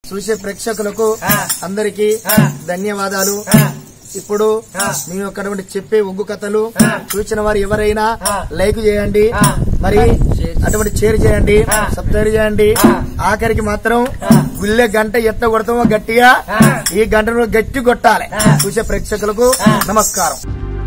చూసే ప్రేక్షకులకు అందరికీ ధన్యవాదాలు ఇప్పుడు మేము అక్కడ చెప్పే ఒగ్గు కథలు చూసిన వారు ఎవరైనా లైక్ చేయండి మరి అటువంటి షేర్ చేయండి సబ్స్క్రైబ్ చేయండి ఆఖరికి మాత్రం గుల్లె గంట ఎత్త కొడతామో గట్టిగా ఈ గంటను గట్టి కొట్టాలి చూసే ప్రేక్షకులకు నమస్కారం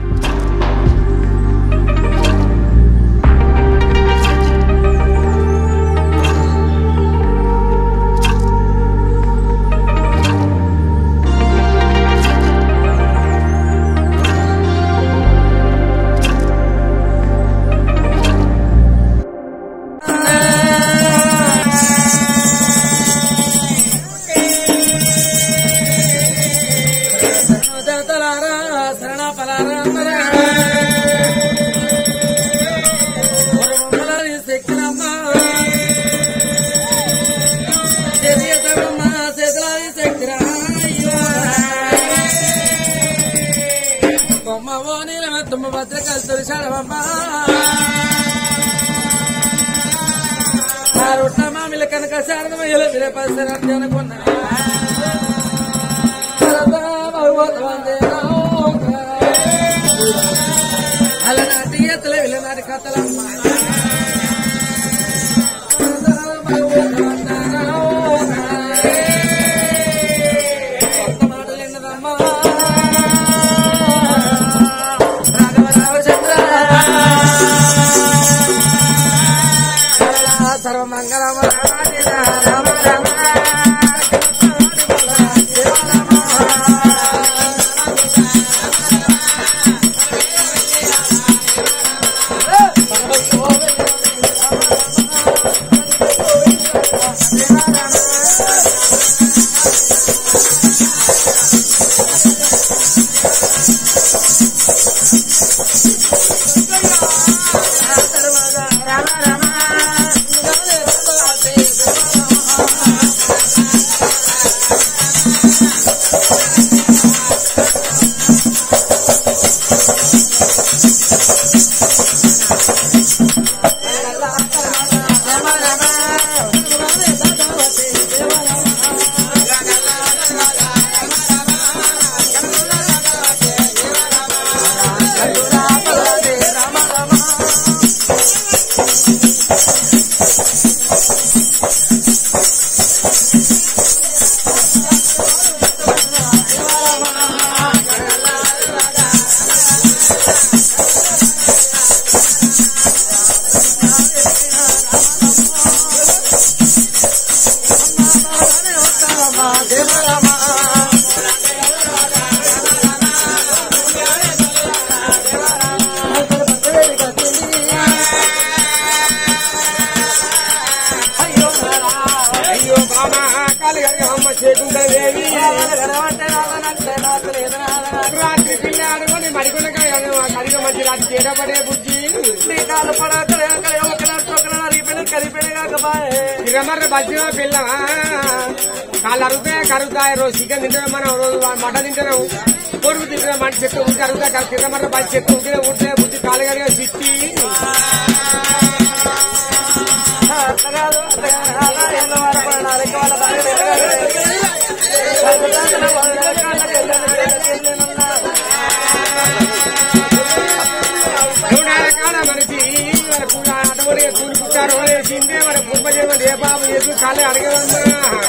దేవతలారా శరణ పలారా మమ్మల్ని శక్తినమ్మ తెలియదమ్మా చేతులాది శక్తిరా బొమ్మవో నీలమ తుమ్మ భద్రకలు తొలిశాడమ్మా రొట్ట మామిల కనుక శారదమయ్యలు విరపసరని అనుకున్నా అలనాటి ఎత్తుల విలనాటి కథలమ్మ కొత్త మాటలు ఎన్నదమ్మా రాఘవ రామచంద్ర సర్వమంగళమ రామ రామ అయ్యో బామ కాలు అమ్మ చేకుందేవి రాత్రి పిల్ల ఆడుకొని మడికొండకాయ కడిగ మంచి రాత్రి చేరపడే బుజ్జి ఇరమర్ర బజ్జిన పిల్ల కాళ్ళు అరుగుతాయి కరుగుతాయి రోజు చికెన్ తింటాం మనం రోజు మట తింటున్నాం కొడుకు తింటున్నాం మంచి చెట్టు ఉడికి అరుగుతాయి తిరమర్ర బజ్జి చెట్టు ఉడికిన ఉడితే బుద్ధి కాలు కడిగా సిట్టి రకాల మనిషి మనకు అటువంటి కూలి పుట్టారు వేసిందే మన కుటుంబ జీవనం ఏ బాబు చేసి కాలే అడగదమ్మా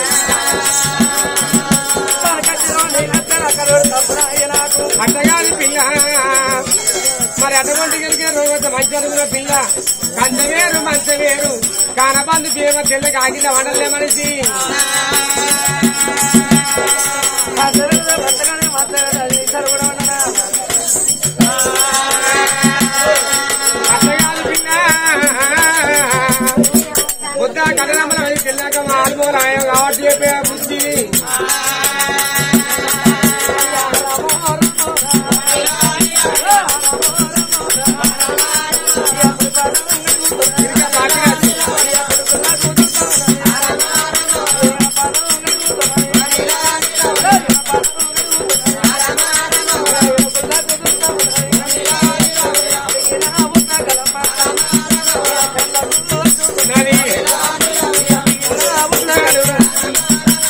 అట్టగాని పిల్ల మరి అటువంటి కలిగే రోజు మంచి అడుగుల పిల్ల కంట వేరు మంచ వేరు కానబందు దేవ తెల్లకి ఆగిన వండలే మనిషి అట్టగాని పిల్ల బుద్ధ కథలమ్మల పిల్లక మా ఆల్మూల ఆయన కాబట్టి చెప్పే బుద్ధి తిరిగి మాట్లాడి ఉన్నది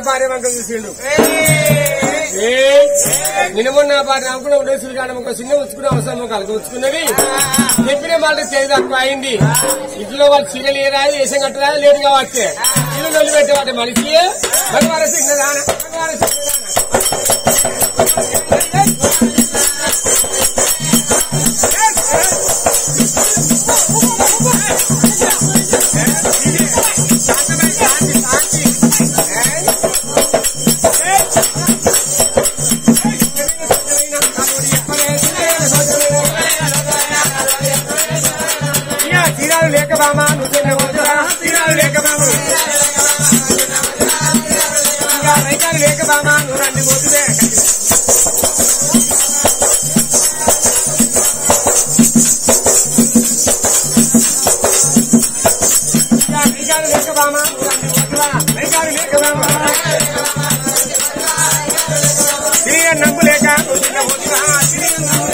భార్య వంక చూసిండు నిన్న మొన్న భార్య అనుకున్న ఉండేసులు కాడ ఒక చిన్న ఉంచుకున్న అవసరం కలిగి ఉంచుకున్నది చెప్పిన మాట చేయి తక్కువ అయింది ఇంట్లో వాళ్ళు చీరలు ఏ రాదు వేసం కట్టరాదు లేట్ గా వస్తే ఇల్లు నొల్లి పెట్టేవాటి మనిషి భగవాన సింగదాన భగవాన సింగదాన ఇక తీరాలు లేక బామా నువ్వు వద్దురా తీరాలు లేక బామా ఇంకా రైతాలు లేక బామా నువ్వు రండి పోతుదే రైతాలు లేక బామా నువ్వు రండి పోతురా రైతాలు లేక బామా తిరిగి నమ్ము లేక నువ్వు చిన్న పోతురా తిరిగి నమ్ము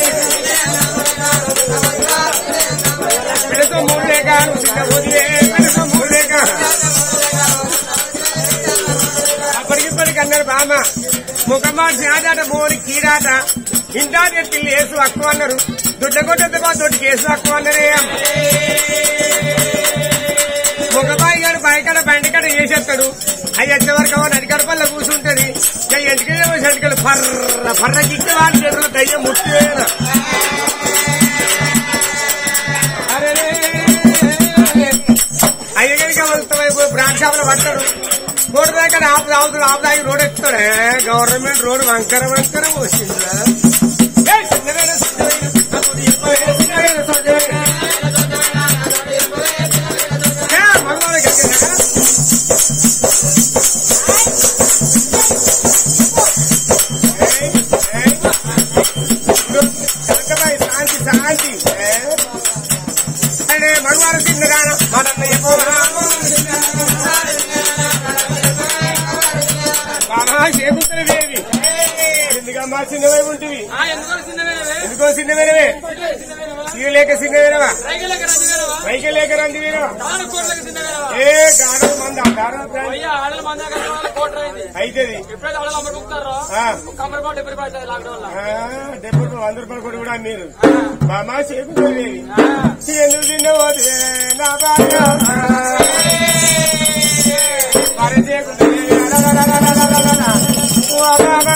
లేక పెడతో మూడు లేక నువ్వు చిన్న పోతులే పెడతో మూడు లేక అప్పటికిప్పటికి అన్నారు బామ్మ ముఖమార్చి ఆడాట మోరి కీరాట ఇంటా ఎత్తిల్లు వేసు అక్కువ అన్నారు దొడ్డ కొట్టద్దు మా దొడ్డి కేసు అక్కువ అన్నారే ముఖబాయి గారు బాయికాడ బండికాడ వేసేస్తాడు అవి వచ్చే వరకు అవన్నీ అడికాడ పల్ల కూర్చుంటది ఎంటికలు ఎంటికలు ఫర్ర ఫర్ర కిక్కి వాడి చేతులు దయ్యం ముట్టేరా అయ్యగారికి వస్తాయి బ్రాండ్ షాప్ లో పడతాడు రోడ్డు దగ్గర ఆపు తాగుతాడు ఆపు తాగి రోడ్ ఎక్కుతాడే గవర్నమెంట్ రోడ్ వంకర వంకర వచ్చిందా ఏయ్, చిన్నదైనా, చిన్నదైనా, అప్పుడు ఎక్కువైనా, చిన్నదైనా, చిన్నదైనా. ఏ, మగవాళ్ళకి ఎక్కిందా? ఏయ్, ఏయ్. కనకబాయి, శాంతి శాంతి ఏ? అరే భగవాన్ సింగరాన మనన్న బాబా చేకుంటున్న దేవి ఎందుకమ్మా చిన్నవై ఉంటుంది ఆ, ఎందుకో చిన్నవేనవే? ఎందుకో చిన్నవేనవే ఇవి లేక చిన్నవేనవా రైతులకు రాజు వేరవా? పైకి లేక రంది వేనవా ఆడకూరలకు చిన్నవేనవా? ఏ గాఢం మంద గాఢం అయ్యా, ఆడల మంది అక్కడ వాళ్ళ కోట అయింది. అయితది ఎప్పుడైతే ఆడలు అమ్ముకుంటారో ఆ. కమ్మరి పాటు ఎప్పుడు పడుతుంది లాక్డౌన్ లో ఆ, డెబ్బై రూపాయలు వంద రూపాయలు కూడా కూడా మీరు బామా చేకుంటుంది ఎందుకు తిన్నవద్దు నా భార్య భార్య చేయకుంటుంది ఓ బాబా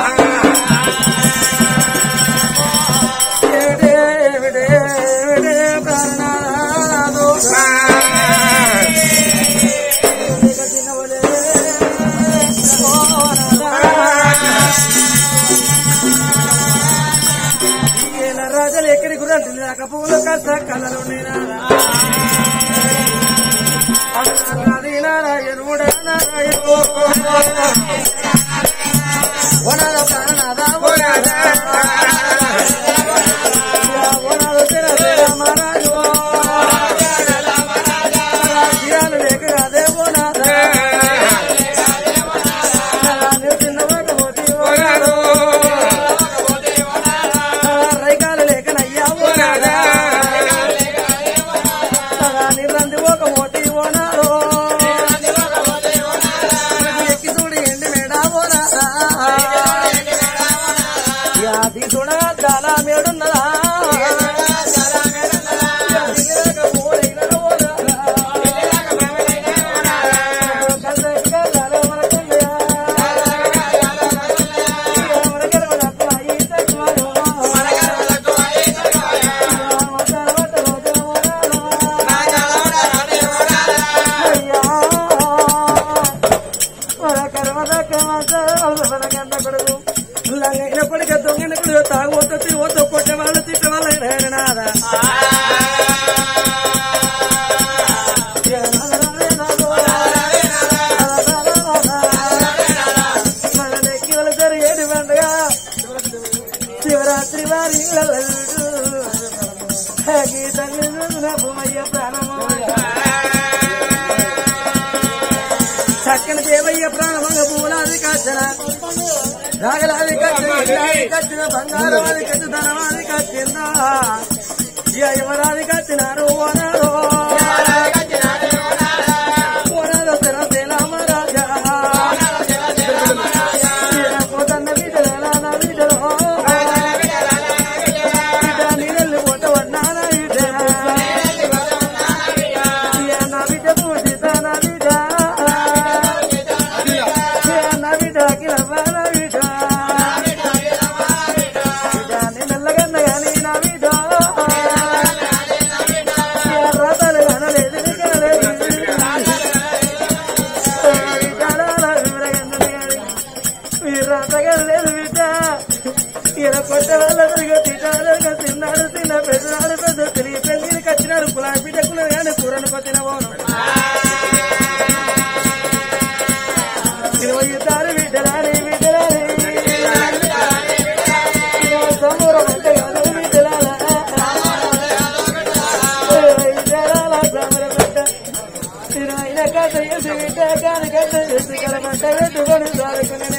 రాజలు ఎక్కడికి రండి నాకు పూలు కథ కలరు నారాయణుడా నారాయణ ఓనాద ప్రాణనాద ఓనాద ఓనాద తెర తెర మహారాజు జ్ఞానం లేక రాదే ఓనాద చిన్నవాడు పోతే ఓనాడు రైకాలు లేకనయ్యా ఓనాడా నిరంది ఒక మోతి ఓనాడు ఎక్కి చూడి ఎండి మేడా ఓనాడా యాది చూడ చాలా మేడున్నదా ఎప్పటికే దొంగ తాగోతో తిరిగోతో కొట్టే వాళ్ళు తిట్టే వాళ్ళు నాదా శివరాత్రి వారి భూమయ్య ప్రాణము చక్కని దేవయ్య ప్రాణమంగ పూలాది కచ్చన రాగలాది కచ్చిన కచ్చిన బంగారం అది కచ్చిన ధనమాది కచ్చిందా ఎవరాది కచ్చినారు ఓనారో ఓనారో తెర తెలామ రాజా ఈయన కొట్ట వాళ్ళందరిగా తిట్టారుగా తిన్నాడు తిన్న పెద్దనాడు పెద్ద తిరిగి పెళ్లికి వచ్చినాడు కులా బిడ్డ కుల కానీ కూరను కొట్టిన పోను ఇరవై ఇద్దరు బిడ్డలాని బిడ్డలాని ఇరవై తొమ్మిది మంది కాదు బిడ్డలాల ఇరవై ఇద్దరాల సమర బిడ్డ ఇరవై కథ చేసి బిడ్డ కాని కథ చేసి కలమంట పెట్టుకొని సారుకునే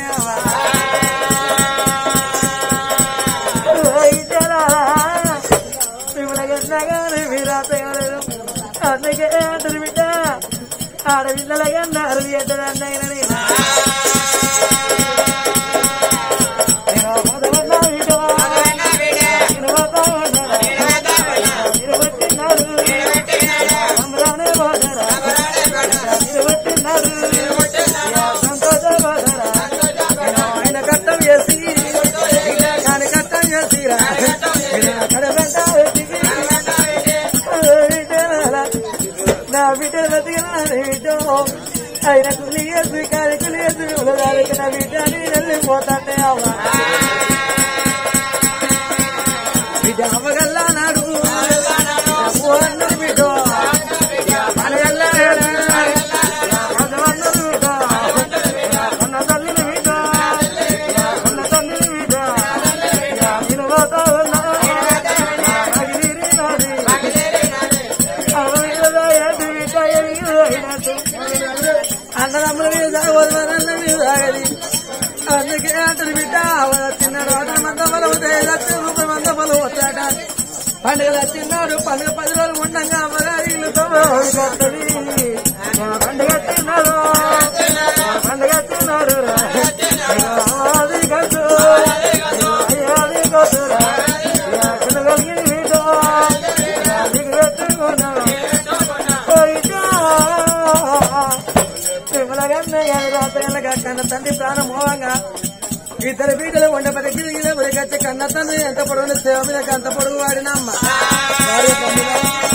మిమ్మల్ని మీరాతగలరు అందుకే అంటారు బిడ్డ ఆడపిల్లలగా అన్నారు ఎద్దరు అన్నయ్యనని ఆయన కట్టం చేసి కాని కట్టం చేసిరా కడబంట నా బిడ్డ బతికిన ఆయన కులి చేసి కాని కులి చేసి ఉలగాలికి నా బిడ్డ నేను వెళ్ళిపోతానే అవ్వ బిడ్డ అవ్వగల్లా నాడు అన్నది బిడ్డ అనగల్లా అన్నది బిడ్డ అన్న తల్లిని బిడ్డ అన్న తల్లిని బిడ్డ నేను పోతా ఉన్నా అగిరి నాది అన్నదమ్ముల మీద వదలన్న మీద ఆగది అందుకే అంటది బిడ్డ చిన్న రోడ్ల మంద బలం లక్ష మంద బలం వచ్చాట పండుగ వచ్చినాడు పండుగ పది రోజులు ఉండగా అమ్మగారి ఇల్లుతో కొత్తది పండుగ వచ్చినాడు పండుగ వచ్చినాడు అది కట్టు అది కొట్టురా కలిగింది మీతో నీకు పెట్టుకున్నాడు కన్న తండ్రి ప్రాణమోహంగా ఇద్దరు బీటలు వండపడి గిరిగిన ఉరికచ్చి కన్న తండ్రి ఎంత పొడవున సేవ మీద అంత పొడుగు వాడిన అమ్మ వారి తమ్ముడా,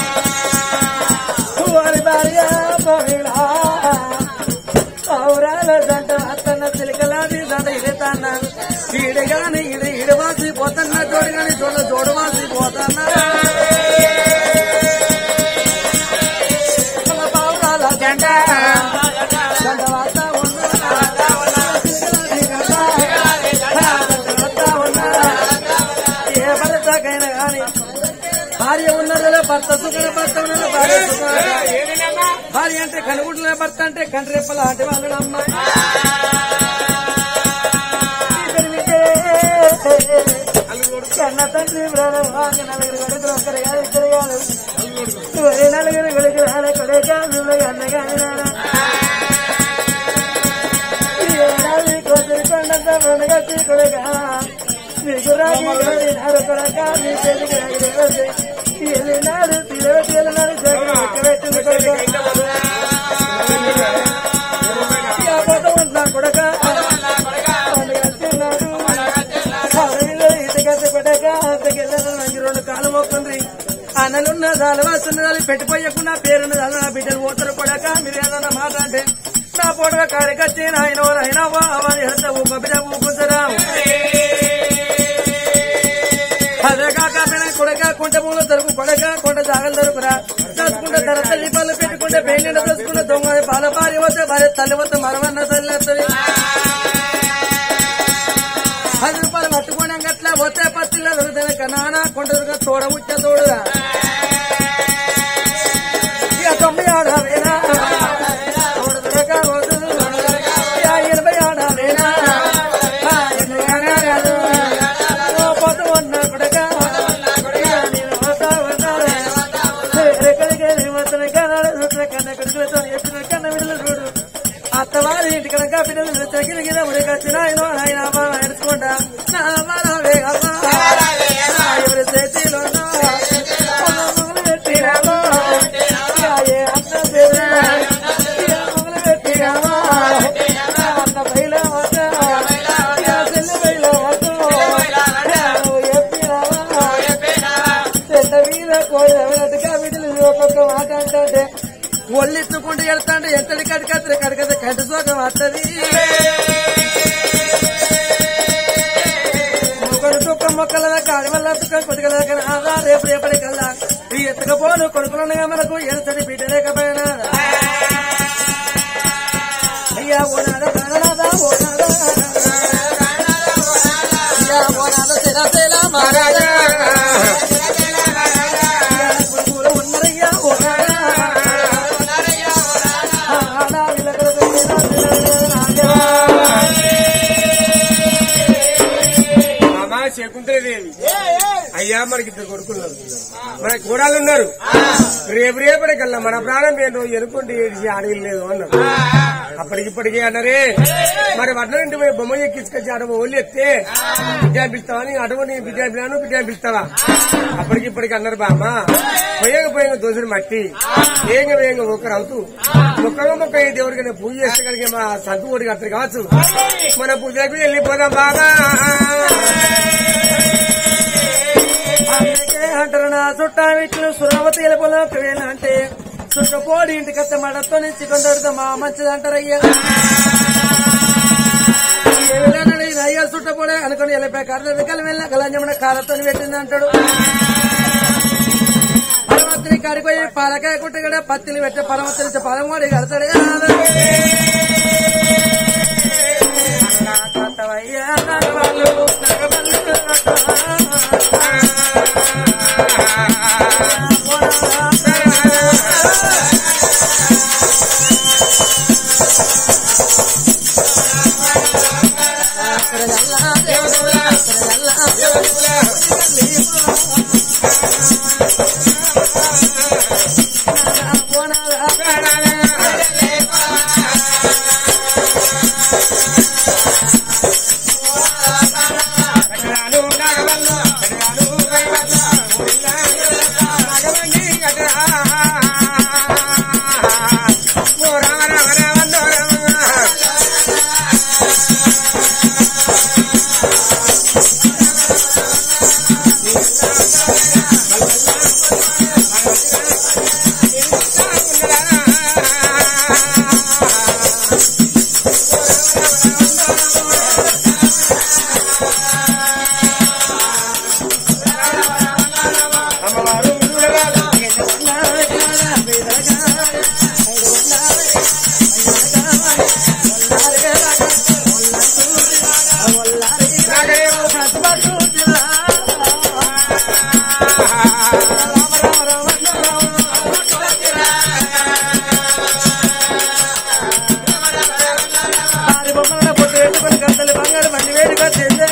వారి భార్య మహిళ పౌరాల దంట అత్తన్న చిలికలాది దంట ఇడతాన్న ఈడగాని ఈడ ఈడవాసి పోతన్న జోడుగాని జోడ జోడవాసి పోతన్నా పౌరాల దంట దంట వార్త ఏ భర్తకైనా గాని భార్య ఉన్నదో భర్త సుఖన భర్త ఉన్నదో భార్య సుఖన భార్య అంటే కనుగుంటున్న భర్త అంటే కండ్రెప్ప లాంటి వాళ్ళు అమ్మ కన్న తండ్రి బ్రదర్ నలుగురు కొడుకులు ఒక్కరు కాదు ఇద్దరు కాదు ఒరే నలుగురు కొడుకులు ఆడ కొడుక అన్నగాని నాన్న ఏడాది కొద్దిరి కొండంత మునగచ్చి కొడుక నీకు రాగి నాడు కొడక నీ పెళ్లికి రాగి వెళ్ళినాడు తిరగతి వెళ్ళినాడు పెట్టింది కొడుక కొడక రెండు కాలు మొక్కుంది అన్నలున్న దాలవాసున్నదాలు పెట్టిపోయకుండా పేరున్న దాని నా బిడ్డలు పోతారు కొడక మీరు ఏదన్నా మాట అంటే నా పొడవ కాడికచ్చి నాయన అయినా వాని హెల్త ఊప బిడ్డ ఊపుతారా అదే కాక పిన కొడక కొంట మూల తరుపు కొడక కొంట జాగలు తరుపురా దసుకుంటే ధర తల్లి పళ్ళు పెట్టుకుంటే బెంగ దసుకుంటే దొంగ బాల భార్య వస్తే భార్య తల్లి వస్తే మరవన్న తల్లి వస్తుంది పది రూపాయలు పట్టుకున్నాం గట్ల వచ్చే పత్తిలో దొరుకుతాయి కనానా కొండ దొరక తోడ ముచ్చ తోడురా ఇక తొమ్మిది ఆడాలేనా తోడ దొరక వద్దు. ఇక ఎనభై ఆడాలేనా ఆ, ఎనభై ఆడాలి. ఓ పొద్దు ఉన్న కొడక. ఇక నేను పోతా ఉన్నాను. ఎక్కడికి వెళ్ళి మొత్తం కన్నాడు చూసిన కన్న కొడుకులతో చెప్పిన కన్న బిడ్డలు చూడు అత్తవారి ఇంటి కనుక బిడ్డలు తగిన గిద ఉడికొచ్చిన ఆయన ఆయన అమ్మ ఎడుచుకుంటా నా అమ్మ నా వేగమ్మ. నా ఎవరి చేతిలో నా మొగలు పెట్టినామో. ఇక ఏ అత్త పేరు ఇక మొగలు పెట్టినామో. నా అత్త బయలు వద్ద. ఇక చెల్లి బయలు వద్ద. నువ్వు చెప్పినావా? చెట్ల మీద కోడి రవినట్టుగా వీటిని ఒక్కొక్క మాట అంటే ఒళ్ళెత్తుకుంటూ వెళ్తాంటే ఎంతటి కడికత్తి కడికత్తి కంటి సోకం వస్తుంది ఒకరు మొక్కల కాడి వల్ల కొడుకల ఆదా రేపు రేపటి కల్లా ఈ ఎత్తకపోను కొడుకులుండగా మనకు ఎరుసని బిడ్డ లేకపోయినా అయ్యా ఓనాద ప్రాణనాథ ఓనాద అయ్యా ఓనాద శిరశైల మహారాజా కొడుకులు ఉన్నారయ్యా ఓనాద ఆడా విలకల రాజా అమ్మా శకుంతలదేవి అయ్యా మనకి ఇద్దరు కొడుకున్నారు మన కూడాలు ఉన్నారు రేపు రేపటి కల్లా మన ప్రాణం ఏంటో ఎనుకుంటే ఏడిచి అడవి లేదు అన్నారు అప్పటికిప్పటికే అన్నారే మరి వడ్లంటి పోయి బొమ్మ ఎక్కించుకొచ్చి అడవ ఒళ్ళు ఎత్తే బిడ్డ పిలుస్తావని అడవని బిడ్డ పిల్లను బిడ్డ పిలుస్తావా అప్పటికిప్పటికి అన్నారు బామ్మ పోయేక పోయేక దోశని మట్టి వేగ వేగ ఒకరు అవుతూ మొక్కగా మొక్క ఈ దేవుడికి పూజ చేస్తే కనుక మా సంతు ఓడి కత్తరు కావచ్చు మన పూజకు వెళ్ళిపోదాం బాబా అందుకే అంటారు నా చుట్టామిట్లు సురావతి వెళ్ళిపోలేక అంటే చుట్టపోడి ఇంటికి వస్తే మడతో నుంచి కొందరుతో మా మంచిది అంటారయ్యా అయ్యా చుట్టపోడే అనుకుని వెళ్ళిపోయి కర్ర కలి వెళ్ళిన కలంజమున కాలతో పెట్టింది అంటాడు పరమత్తిని కడిపోయి పాలకాయ కుట్టగడ పత్తిని పెట్టి పరమత్తిని పదమూడు కడతాడు అయ్యా నగవాళ్ళు బంగారు బండి వేడిగా చేసే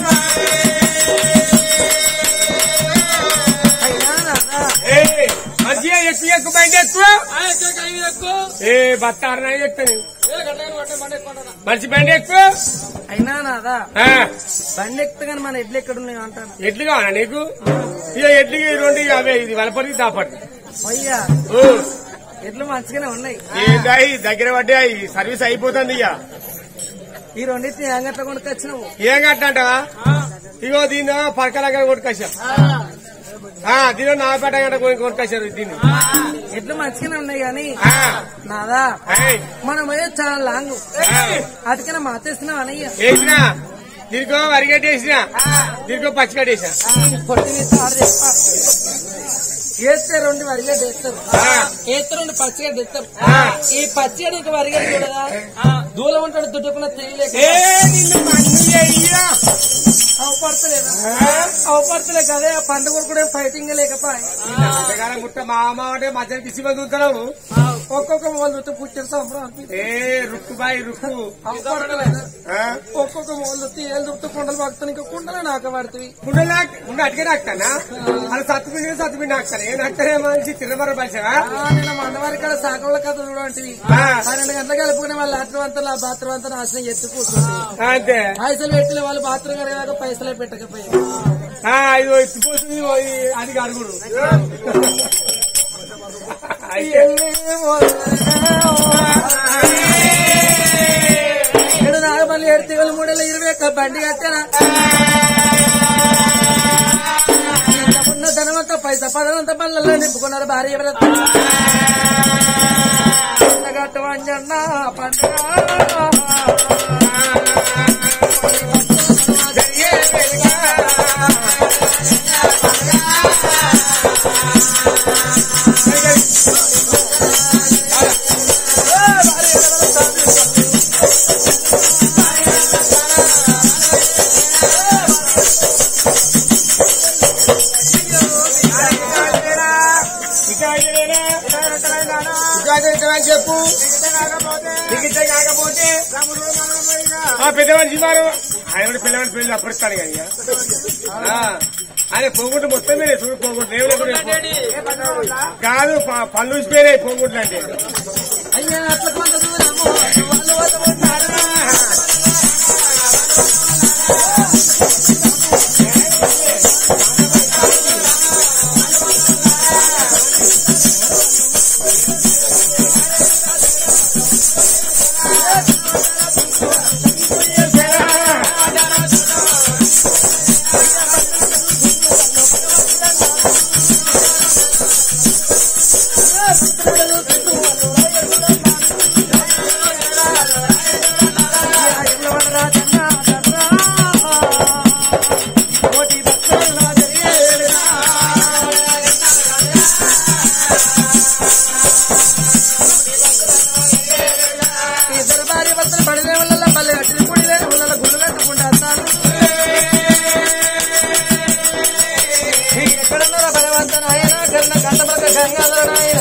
మంచిగా ఎక్కువ ఎక్కువ బయట ఎక్కువ ఏ బత్తారనా చెప్తాను మనిషి బండి ఎక్కువ అయినా నాదా ఆ, బండి ఎక్కుతాగాని మన ఎడ్లు ఎక్కడ ఉన్నాయి అంటాను ఎట్లు కావాలా నీకు ఇక ఎట్లుకి ఈ రెండు ఇక అవే ఇది వలపడి దాపడి అయ్యా ఓ, ఎడ్లు మంచిగానే ఉన్నాయి ఏందాయి దగ్గర పడ్డాయి సర్వీస్ అయిపోతుంది ఇక ఈ రెండింటిని అంగట్లో కొనుకొచ్చినావు ఏం కట్టంటావా ఇగో దీని పరకలాగా కొట్టుకొచ్చాం దీని నాపేట గంట కొనుక్కొచ్చారు దీన్ని ఎడ్లు మంచిగానే ఉన్నాయి గాని ఆ, నాదా ఏయ్, మనం పోయే చాలా లాంగ్ ఏయ్, అటుకనే మాతేస్తున్నావు అనయ్య వేసినా దీనికో వరిగడ్డ వేసినా దీనికో పచ్చిగడ్డ వేసినా పొట్టిని సార్ చెప్పా వేస్తే రెండు వరిగడ్డ వేస్తారు ఆ. వేస్తే రెండు పచ్చిగడ్డ వేస్తారు ఆ. ఈ పచ్చిగడ్డ ఇంకా వరిగడ్డ చూడదా దూలం ఉంటాడు దుడ్డుకున్న తెలియలేక ఏ, నిన్ను మన్ను చెయ్యా. అవపడతలేదా అవపడతలే కదే ఆ పండుగ కూడా ఫైటింగ్ లేకపోయి అంతకాలం ముట్ట మా అమ్మ అంటే మధ్యాహ్నం పిసి మంది చూస్తున్నావు ఒక్కొక్క వాళ్ళు పుట్టిన సంబరం ఏ రుక్కు బాయి రుక్కు అవపడతలేదు ఆ? ఒక్కొక్క వాళ్ళు ఏళ్ళు దుప్పు కుండలు పడుతుంది ఇంకా కుండలే నాక పడుతుంది కుండలా ఉండి అటుకే నాకుతానా అది సత్తుపిండి సత్తుపిండి నాకుతాను ఏ నాకుతానే మంచి తిరుమల పరిచయా నిన్న మందవారి కాడ సాగవుల కథ చూడంటివి ఆ. పన్నెండు గంటలకు కలుపుకునే వాళ్ళ లాట్రూమ్ అంతా ఆ బాత్రూమ్ అంతా నాశనం ఎత్తు కూర్చుంది అంతే పైసలు పెట్టిన వాళ్ళు బాత్రూమ్ కడిగాక పైసలే పెట్టకపోయారు ఆ, ఇదిగో ఎత్తిపోతుంది ఇదిగో ఈ అది అడుగుడు అయితే ఏడు నాగమల్లి ఏడు తిగలు మూడేళ్ళ ఇరవై ఒక్క బండి కట్టారా ఉన్న ధనవంత పైసా పదవంత పళ్ళల్లో నింపుకున్నారు భార్య భర్త పండగట్టు అంజన్న పండుగ జరిగే వెలుగా విశ్వాసం ఇస్తానని చెప్పు నీకు ఇస్తే కాకపోతే ఆ పెద్ద మనిషి వారు ఆయన కూడా పిల్లవాడి పెళ్లి అప్పుడు ఇస్తాడు కానీ ఇక. ఆ, ఆయన పోగొట్టు మొత్తం మీరే చూడు పోగొట్టు దేవుడు కూడా ఎక్కువ. కాదు ప- పళ్ళు ఊసిపోయినాయి పోగొట్లు అంటే అయ్యా అట్ల కొంత దూరము వాళ్ళు వద్ద ఉంటారు. ఇద్దరు భార్య భర్తలు పడిన వల్ల పల్లె కట్టిన గుడి లేని వల్ల గుళ్ళు కట్టుకుంటా ఎక్కడున్నారా బలవంత నాయన కర్ణ కంటమక గంగాధర నాయన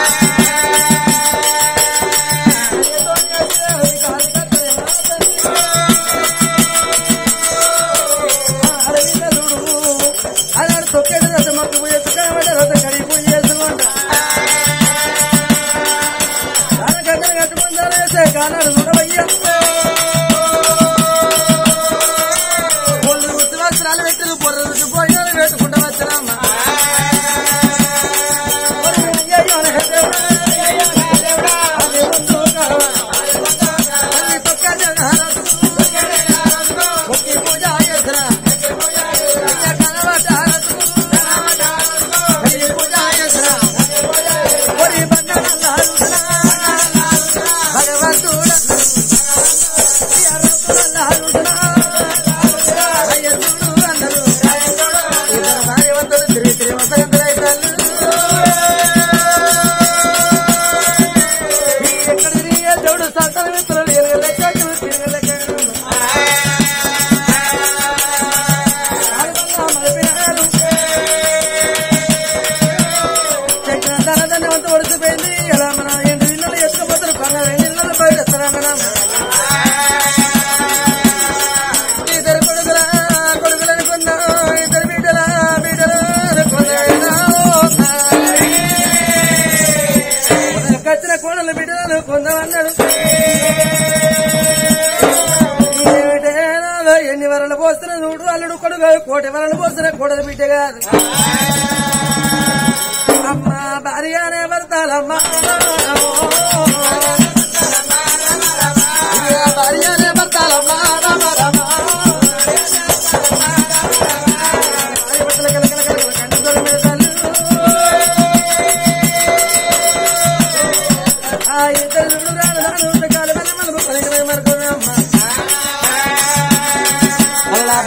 అలాడు తొక్కేడు రథ మొక్కు పోయి ఎత్తుకాబడి రథ కడిగి పూజ చేసుకుంటా దానకందర కట్టుకుంటారేసే కానాడు చూడవయ్యా ఒళ్ళు రుచి వస్త్రాలు పెట్టిన పొర్ర రుచి పోయినాలు పెట్టుకుంటా వచ్చరామ్మా భగవంతుడా దేవుడు సంతాన మిత్రులు వంత ఒడిసిపోయింది ఎలా మన ఎండు ఇళ్ళలో ఎత్తుకుపోతారు బంగారు ఎండు ఇళ్ళలో బయట ఎత్తరా ఇద్దరు కొడుకుల కొడుకులు అనుకున్నా ఇద్దరు బిడ్డల బిడ్డలు కచ్చిన కోడలు బిడ్డలు కొందమన్నాడు ఏమిటేనాలో ఎన్ని వరలు పోస్తున్న చూడు అల్లుడు కొడుకు కోటి వరలు పోస్తున్న కోడలు బిడ్డ కాదు అమ్మ భార్యనే భర్తలమ్మా భార్యనే భర్తలమ్మా రామ రామ ఆ ఇద్దరు రాను రాను కాలు మన మనకు పలికిన మరకునమ్మ అల్లా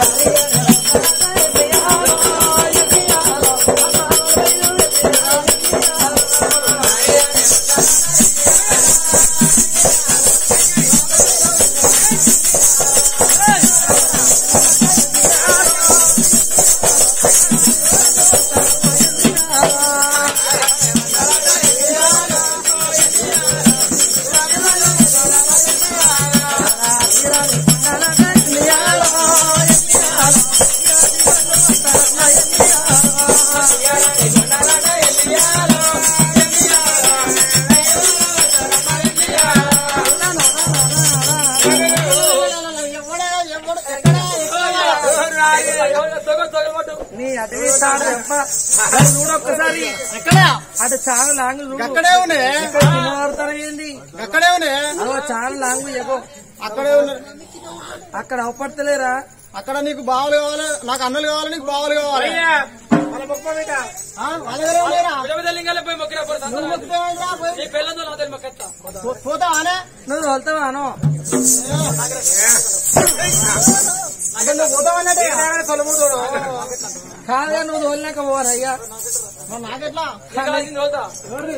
నీ అటవీ తాడు అబ్బ. అది చూడు ఒక్కసారి అటు చాలా లాంగ్ చూడు అక్కడే ఉన్నాయి ఇక్కడ వినబడతాను ఏంది అక్కడే ఉన్నాయి అదో చాలా లాంగ్ ఎగో అక్కడే ఉన్నాయి అక్కడ అవపడతలేరా అక్కడ నీకు బావలు కావాలి నాకు అన్నలు కావాలి నీకు బావలు కావాలి అయ్యా వాళ్ళ మొక్క మీద ఆ, వాళ్ళ దగ్గర ఉన్నారా? విడవదలింగాలే పోయి మొక్కిరా పోరా నువ్వు మొక్కుతావేంట్రా? పోయి. నీ పెళ్ళంతో నా దగ్గర మొక్కెత్తా పో- పోతావానే నువ్వు వెళ్తావా అను అంటే నువ్వు పోతావన్నట్టే కాదుగా నువ్వు తోలినాక పోరా అయ్యా మరి నాకెట్లా ఇంకా రాసింది పోతా వాడు,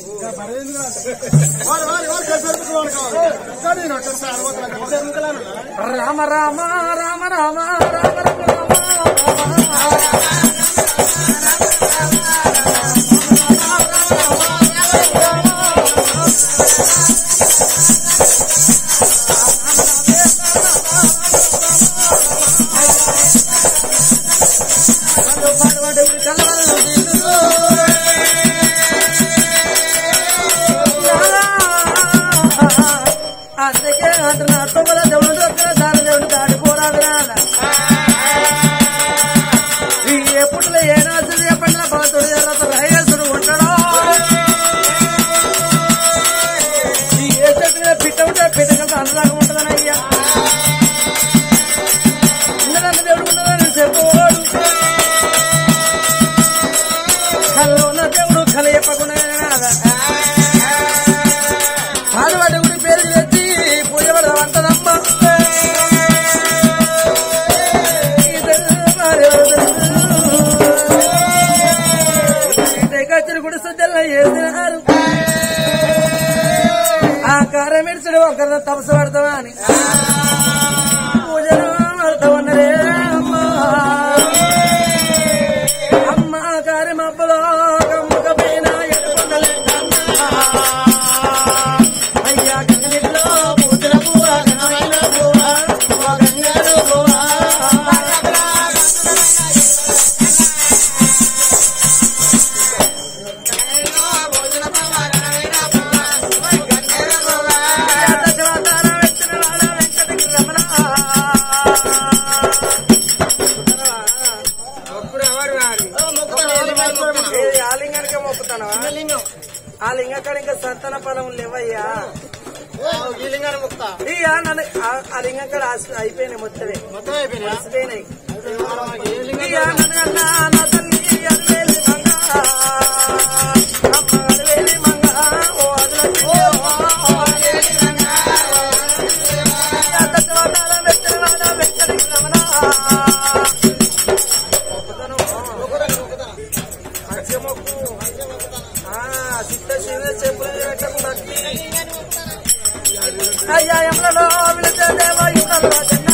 వాడు, వాడు కలిసి పెట్టుకుని వాడు కావాలి. ఒక్కడు నేను ఒక్కసారి అడగొద్దు. ఒకసారి ఇంకలాను. రామ రామ రామ రామ రామ రామ రామ పాడబడ్డ కలవరం అందుకే అంటున్నా తొమ్మల దేవుడు దొరికిన దాని దేవుడు దాడిపోరాదు నాన్న ఈ ఎప్పుడులో ఏ నాశనం చెప్పండి భగవంతుడు తర్వాత రహేసుడు ఉంటాడో ఈ ఏ చెట్టు మీద పిట్ట ఉంటే పిట్టకంత అందలాగా ఉంటుందని అయ్యా ఉన్నదంత దేవుడు ఉన్నదని చెప్పోడు కళ్ళు ఉన్న దేవుడు కల చెప్పకుండా పాడువాడి గుడి పేరు తెచ్చి పూజ పడదామంటదమ్మ కచ్చిన గుడి సుద్దెల్ల చేసినారు ఆ కారమిడిచుడు ఒకరిని తపసు పడతావా అని పూజలు పడతామన్నదే అమ్మా అమ్మ కార్యమబ్బలో కమ్ముకపోయినా ఎడుకొండలేకమ్మా అయ్యా గంగనిట్లో పూజల పువ్వ ఘనమైన పువ్వ ఓ గంగారు పువ్వ అప్పుడు ఎవరు రారు ఆ లింగానికే మొక్కుతానవా ఆ లింగకాడ ఇంకా సంతాన పదం లేవయ్యా ఇయ్యా నన్ను ఆ- ఆ లింగకాడ ఆశ- అయిపోయినాయి మొత్తమే అయిపోయినాయి ఇయ్యా నన్ను అన్నా నా తల్లి అదివేలి మంగ అమ్మ అదివేలి మంగ ఓ అదివేలి ఓ అదివేలి మంగ ఇయ్యా తత్వాదాల వెచ్చనవాడ వెచ్చని రమణ మంచి మొక్కు ఆ, సిద్ధ శివ చెప్పులు పెట్టకు భక్తి అయ్యా ఎమలలో విളിచే దేవ యుగంలో జన్న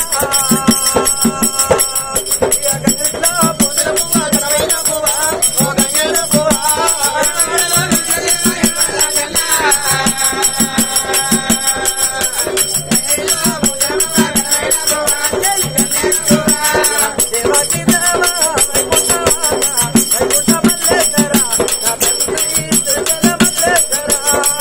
అయ్యా గంగలో పూజల పువ్వ ఘనమైన పువ్వ ఓ గంగల పువ్వ దేవాకి దేవ వైకుంఠవాస వైకుంఠ మల్లేశ్వర నా తండ్రి తిరుమల మల్లేశ్వర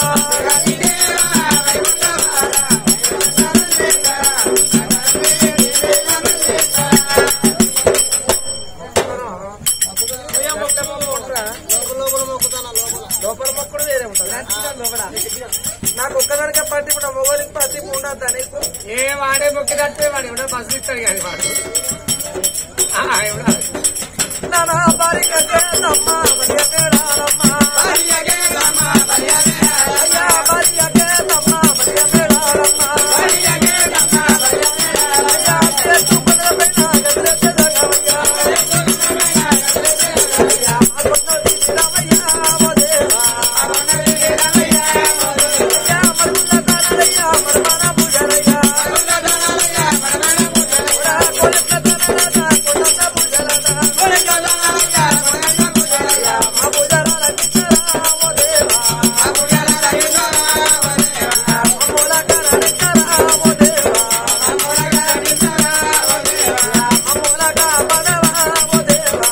లోపల మొక్కడు వేరే ఉంటుంది నాకు ఒక్కదానికే పట్టి ఇప్పుడు మొగోనికి పట్టి ఉండద్దా నీకు ఏ వాడే మొక్కినట్టే వాడు ఎవడో బస్సు ఇస్తాడు కానీ వాడు ఆ, ఎవడో. నానా బారిక చేతమ్మ బలియ మేడారమ్మ అయ్యా బారియ చేతమ్మ బలియ మేడారమ్మ అయ్యా చేతు కుదర పైన గదిలెత్తే దంగమయ్యా అయ్యా కొన్నది రామయ్య ఓ దేవా అయ్యా మరుగుల తానయ్యా మరమన పూజలయ్యా కొలక తానయ్యా కొలక పూజలయ్యా మా పూజరాల కిచ్చరా ఓ దేవా మూల కరణించరా ఓ దేవా మూలగా పడవా ఓ దేవా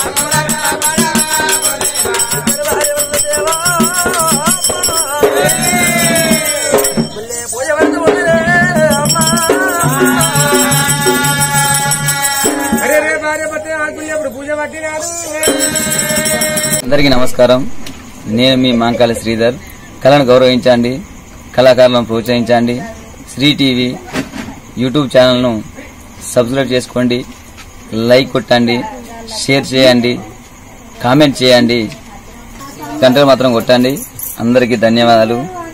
అరే రే భార్య పట్టిన ఆడుకునేప్పుడు పూజ పట్టినాడు అందరికీ నమస్కారం నేను మీ మాంకాల శ్రీధర్ కళను గౌరవించండి కళాకారులను ప్రోత్సహించండి శ్రీ టీవీ యూట్యూబ్ ఛానల్ను సబ్స్క్రైబ్ చేసుకోండి లైక్ కొట్టండి షేర్ చేయండి కామెంట్ చేయండి గంటలు మాత్రం కొట్టండి అందరికీ ధన్యవాదాలు